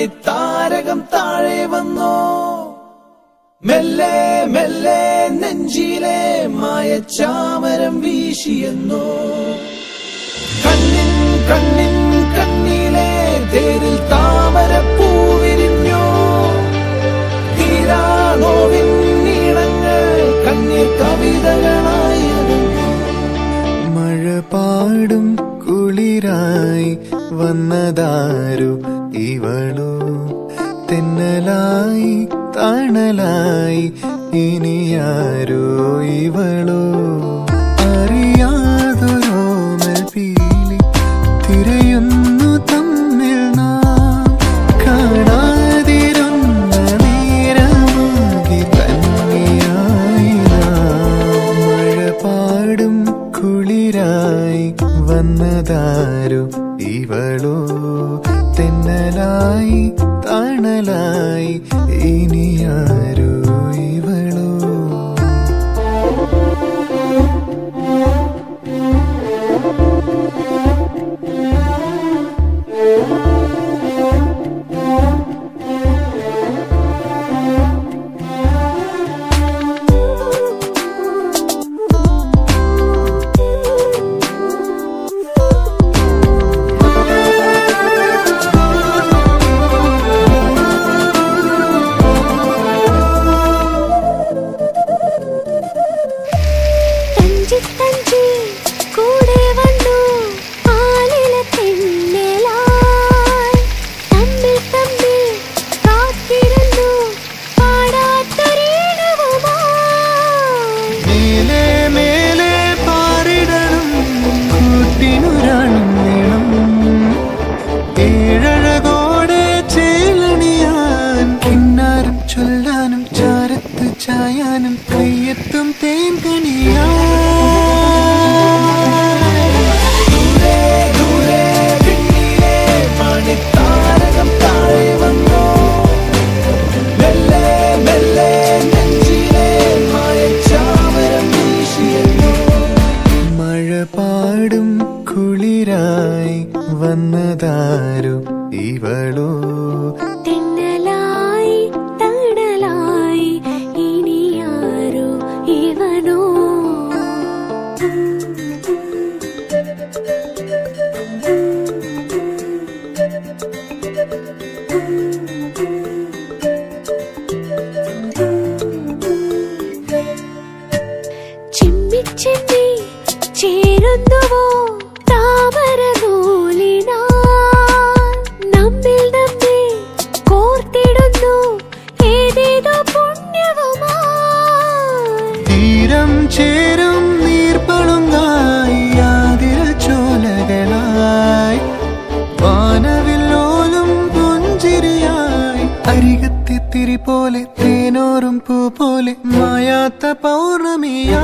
മണിത്താരകം താഴെ വന്നോ മെല്ലെ മെല്ലെ നെഞ്ചിലെ മായച്ചാമരം വീശിയെന്നോ കണ്ണിൻ കണ്ണിൻ കണ്ണിലെ തേരിൽ താമര പൂവിരിഞ്ഞോ തീരാനോവിൻ നീളങ്ങൾ കണ്ണീർ കവിതകളായി അലിഞ്ഞു. മഴ പാടും കുളിരായി വന്നതാരു ഇവളോ തെന്നലായി തണലായി ഇനിയാരോ ഇവളോ അറിയാതൊരോമൽ പീലി തിരയുന്നു തമ്മിൽ നാം കാണാതിരുന്ന നേരമാകി തന്നെയായി നാം മഴ പാടും കുളിരായി വന്നതാരു ഇവളോ തെന്നലായി തണലായി ഇനിയാരോ ഇവളോ തഞ്ചി തഞ്ചി കൂടെ വന്നു ആലില തെന്നലായി തമ്മിൽ തമ്മിൽ കാത്തിരുന്നു പാടാത്തൊരീണവുമായി മേലെ മേലെ പാറിടണം കൂട്ടിനൊരാളും വേണം ഏഴഴകോടെ ചേലണിയാൻ കിന്നാരം ചൊല്ലാനും ചാരത്ത് ചായാനും കയ്യെത്തും തേൻകണിയാ ദൂരെ ദൂരെ വിണ്ണിലെ മണിത്താരകം താഴെ വന്നോ മെല്ലെ മെല്ലെ നെഞ്ചിലെ മായച്ചാമരം വീശിയെന്നോ മഴ പാടും കുളിരായി വന്നതാരു ഇവളോ തെന്നലായി തണലായി ഇനിയാരോ ഇവനോ ചിമ്മി ചിമ്മി ചേരുന്നുവോ താമര നൂലിനാൽ നമ്മിൽ നമ്മെ കോർത്തിടുന്നു ഏതേതോ പുണ്യവുമായി തീരം ചേരും നീർപ്പളുങ്കായി ആതിര ചോലകളായി വാനവില്ലോലും പുഞ്ചിരിയായി അരികത്തെ തിരി പോലെ തേനോറും പൂ പോലെ മായാത്ത പൗർണമിയായി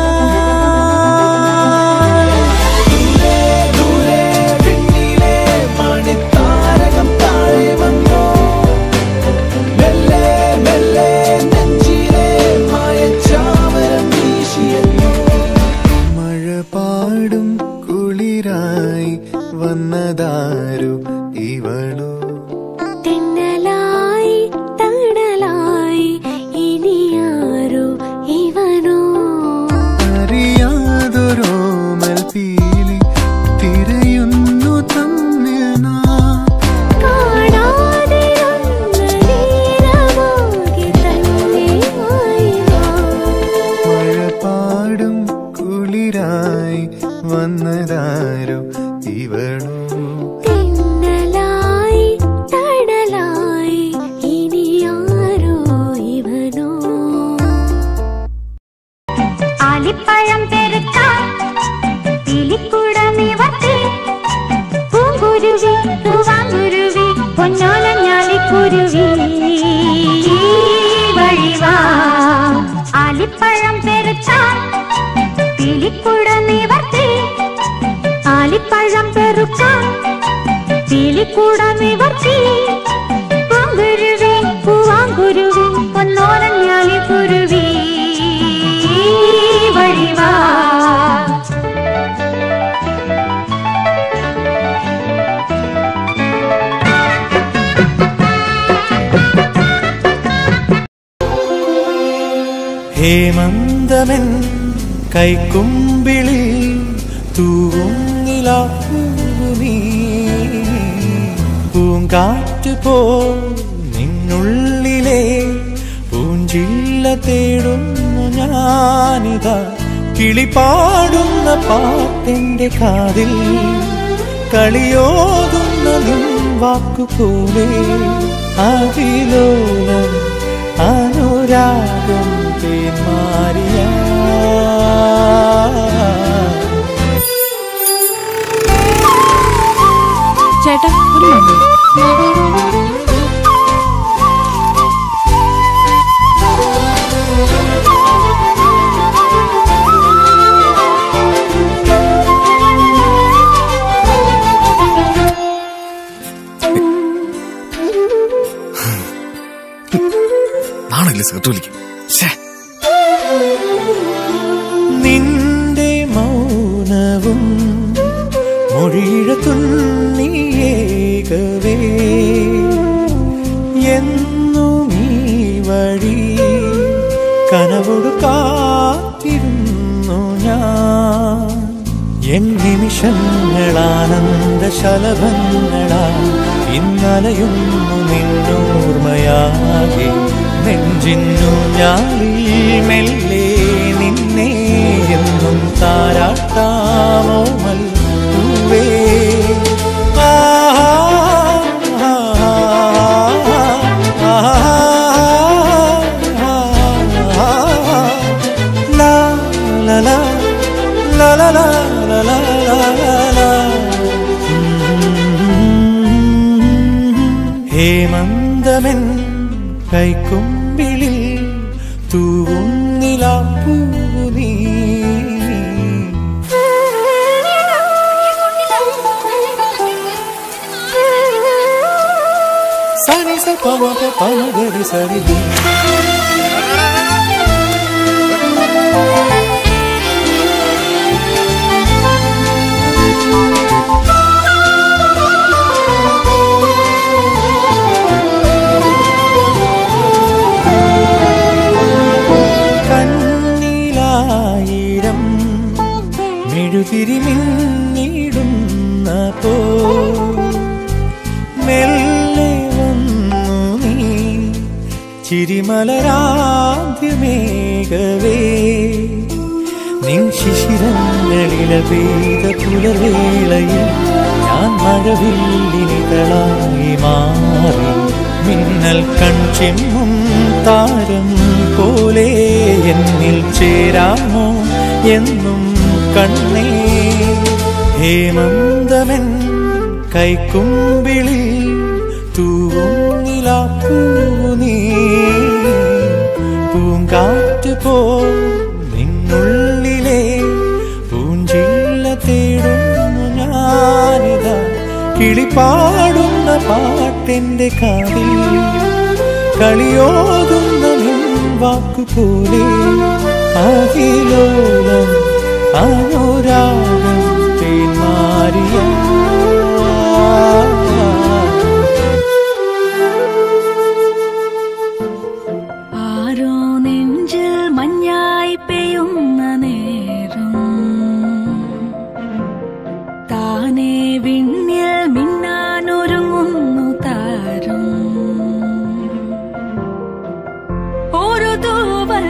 ദൂരെ ദൂരെ വിണ്ണിലെ മണിത്താരകം താഴെ വന്നോ മെല്ലെ മെല്ലെ നെഞ്ചിലെ മായച്ചാമരം വീശിയെന്നോ മഴ പാടും കുളിരായി വന്നതാരു ഇവളോ തെന്നലായി തണലായി ഇനിയാരോ ഇവനോ അറിയാതൊരോമൽ പീലി തിരയുന്നു തമ്മിൽ നാം കാണാതിരുന്ന നേരമാകെ തന്നെയായി നാം. മഴ പാടും കുളിരായി വന്നതാരോ ഇവളോ തെന്നലായി തണലായി ഇനിയാരോ ഇവനോ ആലിപ്പഴം പെരുക്കാം പിലിക്കുട നിവർത്തി പൂങ്കുരുവി പൂവാങ്കുരുവി പൊന്നോലഞ്ഞാലിക്കുരുവി വഴിവാ ആലിപ്പഴം പെരുക്കാം പിലിക്കുട നിവർത്തി ആലിപ്പഴം പെരുക്കാം പിലിക്കുട നിവർത്തി പൂങ്കുരുവി പൂവാങ്കുരുവി പൊന്നോലഞ്ഞാലിക്കുരുവി വഴിവാ ഹേമന്തമൻ കൈക്കുമ്പിളിൽ തൂവുന്നിലാപ്പൂവി പൂങ്കാറ്റ് പോ നിന്നുള്ളിലെ പൂഞ്ചില്ല തേടുന്നു ഞാനിതാ കിളിപാടുന്ന പാട്ടിന്റെ കാതിൽ കളിയോതുന്ന നിൻ വാക്കുപോലെ അതിലോലം അനുരാഗം തേന്മാരിയ ചേട്ടാ ഒരു മണ്ണു നാണല്ലേ സിഗരറ്റ് വലിക്കും ശ്ശേ. നിന്റെ മൗനവും മൊഴിഴ തുണ്ണിയേകവേ എന്നും ഈ വഴി കനവോട് കാത്തിരുന്നു ഞാൻ എൻ നിമിഷങ്ങളാനന്ദ ശലഭങ്ങളാ ഇന്നലയുന്നു നിന്നോർമ്മയാകെ നെഞ്ചിന്നു ഞാളിൽ മെല്ലെ നിന്നെ എന്നും താരാട്ടാമോമൽ പൂവേ ലാ ലാ ലാ ലാ ലാ ലാ ലാ ലാ ലാ ലാ. ഹേമന്തമൻ കൈക്കുമ്പിളിൽ തൂവുന്നിലാപ്പൂ നീ സനി സ പമ പ പമ ഗരി സരി ദി. കണ്ണിലായിരം മെഴുതിരി മിന്നിടുന്ന പോ മെല്ലെ വന്നു നീ ചിരിമലരാദ്യമേകവേ നിൻ ശിശിരങ്ങളില പെയ്ത പുലർവേളയിൽ ഞാൻ മഴവില്ലിനികളായി മാറി മിന്നൽ കൺചെമ്മും താരം പോലെ എന്നിൽ ചേരാമോ എന്നും കണ്ണേ ഹേമന്തമൻ കൈക്കുമ്പിളിൽ തൂവുന്നിലാപ്പൂ നീ പൂങ്കാറ്റ് പോ നിന്നുള്ളിലെ പൂഞ്ചില്ല തേടുന്നു ഞാനിതാ കിളിപാടുന്ന പാട്ടിന്റെ കാതിൽ കളിയോതുന്ന നിൻ വാക്കുപോലെ അഖിലോലം അനുരാഗം തേന്മാരിയ ആരോ നെഞ്ചിൽ മഞ്ഞായി പെയ്യുന്ന നേരം താനെ വിണ്ണിൽ മിന്നാനൊരുങ്ങുന്നു താരം ഒരു തൂവൽ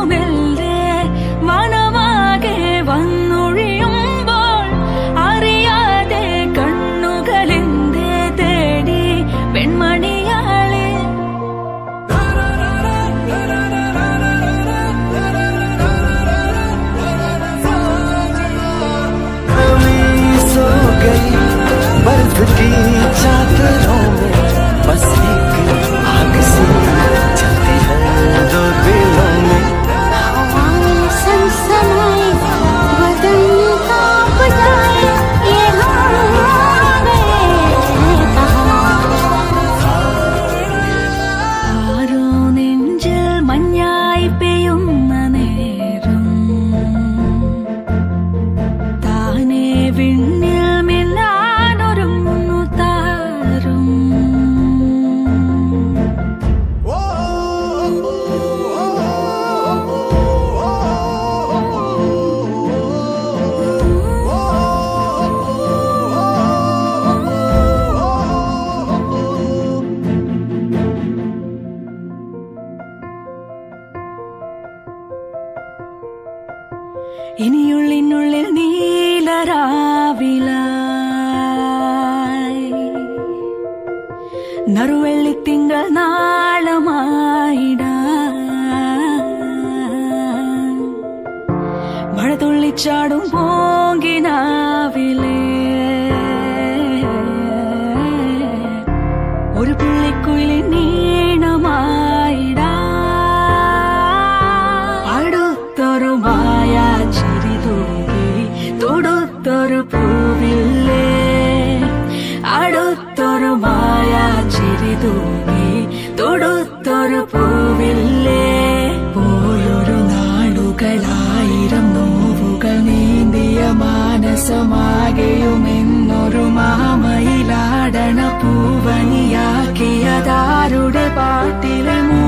തെന്നലുമെല്ലേ മണമാകെ വന്നൊഴിയുമ്പോൾ അറിയാ നറുവെള്ളിത്തിങ്കൾ നാളമായിടാ മഴ തുള്ളിച്ചാടും പോങ്കിനാവിലേ ഒരു പുള്ളിക്കുയിലി നീണമായിടാ അടുത്തൊരു മായ ചിരി തൂകി തൊടുത്തൊരു പൂവില്ലേ അടുത്തൊരു മായ ചിരി തൂകി തൊടുത്തൊരു പൂവില്ലേ പോയൊരു നാളുകളായിരം നോവുകൾ നീന്തിയ മാനസമാകെയുമെന്നൊരു മാമയിലാടണ പൂവനിയാക്കിയതാരുടെ പാട്ടിലെ മൂ